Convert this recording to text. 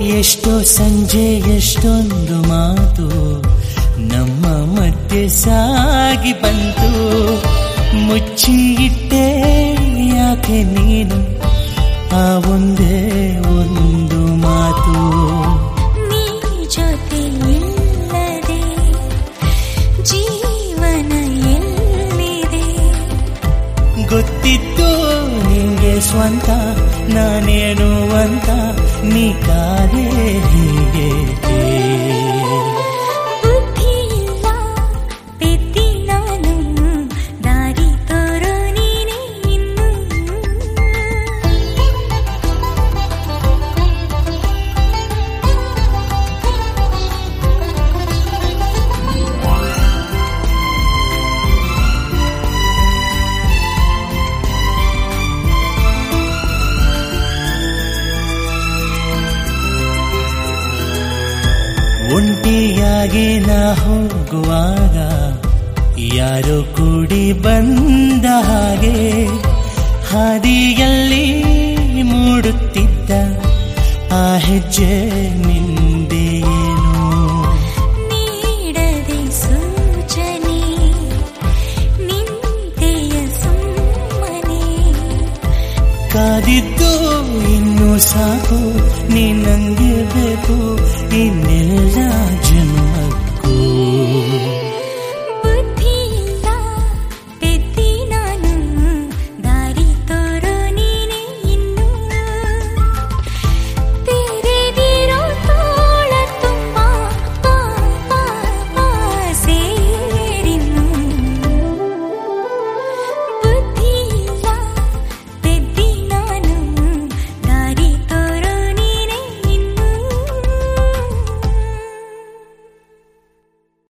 ಎಷ್ಟೋ ಸಂಜೆ ಎಷ್ಟೊಂದು ಮಾತು ನಮ್ಮ ಮಧ್ಯೆ ಸಾಗಿ ಬಂತು ಮುಚ್ಚಿ ಇಟ್ಟೆ ಯಾಕೆ ನೀನು ಆ ಒಂದೇ ಒಂದು ಮಾತು ನೀ ಜೊತೆ ಇಲ್ಲದೆ ಜೀವನ ಎಲ್ಲಿದೆ ಗೊತ್ತಿತ್ತು ನಿಂಗೆ ಸ್ವಂತ ನಾನೇನು ಅಂತ ನೀ ಕಾದೆ ಹೀಗೆ ಬುದ್ಧಿ ಇಲ್ಲ ಪೆದ್ದಿ ನಾನು ದಾರಿ ತೋರೋ ನೀನೇ ಇನ್ನು ಒಂಟಿಯಾಗಿ ನಾ ಹೋಗುವಾಗ ಯಾರೋ ಕೂಡಿ ಬಂದ ಹಾಗೆ ಹಾದಿಯಲ್ಲಿ ಮೂಡುತ್ತಿದ್ದ ಆ ಹೆಜ್ಜೆ ನಿಂದೇನು ನೀಡದೆ ಸೂಚನೆ ನಿಂತೆಯ ಸುಮ್ಮನೆ ಕಾದಿದ್ದು ಇನ್ನು ಸಾಕು ನೀ ನಂಗೆ ಬೇಕು ಇನ್ನೆಲ್ಲ ಜನ್ಮ